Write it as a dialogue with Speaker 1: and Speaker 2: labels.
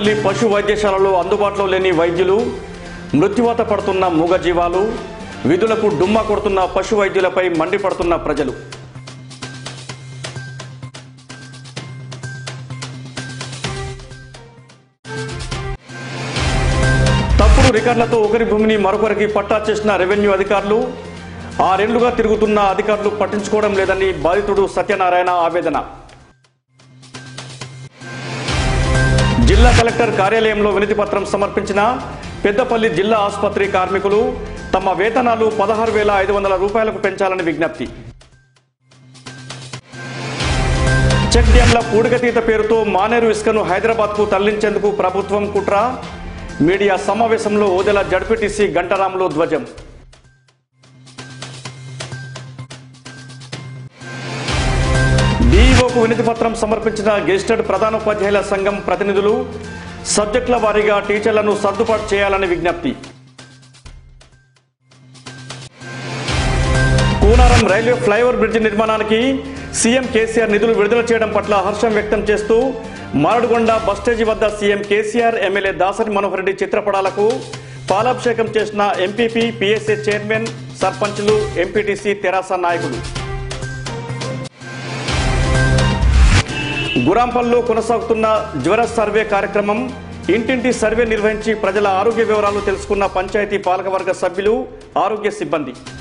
Speaker 1: తాడేపల్లి పశు వైద్యశాలలో అందుబాటులో లేని వైద్యులు మృత్యువాత పడుతున్న మూగజీవాలు విధులకు డుమ్మా కొడుతున్న పశు వైద్యులపై మండిపడుతున్న ప్రజలు తప్పుడు రికార్డులతో ఒకరి భూమిని మరొకరికి పట్టా చేసిన రెవెన్యూ అధికారులు ఆరేళ్లుగా తిరుగుతున్న అధికారులు పట్టించుకోవడం లేదని బాధితుడు సత్యనారాయణ ఆవేదన జిల్లా కలెక్టర్ కార్యాలయంలో వినతి పత్రం సమర్పించిన పెద్దపల్లి జిల్లా ఆసుపత్రి కార్మికులు తమ వేతనాలు పదహారు వేల ఐదు వందల రూపాయలకు పెంచాలని విజ్ఞప్తి చెక్ డ్యాంల పూడికతీత పేరుతో మానేరు ఇసుకను హైదరాబాద్కు తరలించేందుకు ప్రభుత్వం కుట్ర మీడియా సమావేశంలో ఓదెల జడ్పీటీసీ గంటరాములు ధ్వజం డీఈఓకు వినతి పత్రం సమర్పించిన గెజిటెడ్ ప్రధానోపాధ్యాయుల సంఘం ప్రతినిధులు సబ్జెక్టుల వారీగా టీచర్లను సర్దుబాటు చేయాలని విజ్ఞప్తి కూనారం రైల్వే ఫ్లైఓవర్ బ్రిడ్జి నిర్మాణానికి సీఎం కేసీఆర్ నిధులు విడుదల చేయడం పట్ల హర్షం వ్యక్తం చేస్తూ మారడుగొండ బస్టేజీ వద్ద సీఎం కేసీఆర్ ఎమ్మెల్యే దాసరి మనోహర్ రెడ్డి చిత్రపటాలకు పాలాభిషేకం చేసిన ఎంపీపీ పీఎస్ఏ చైర్మన్ సర్పంచ్లు ఎంపీటీసీ తెరాస నాయకులు గురాంపల్లో కొనసాగుతున్న జ్వర సర్వే కార్యక్రమం ఇంటింటి సర్వే నిర్వహించి ప్రజల ఆరోగ్య వివరాలు తెలుసుకున్న పంచాయతీ పాలకవర్గ సభ్యులు ఆరోగ్య సిబ్బంది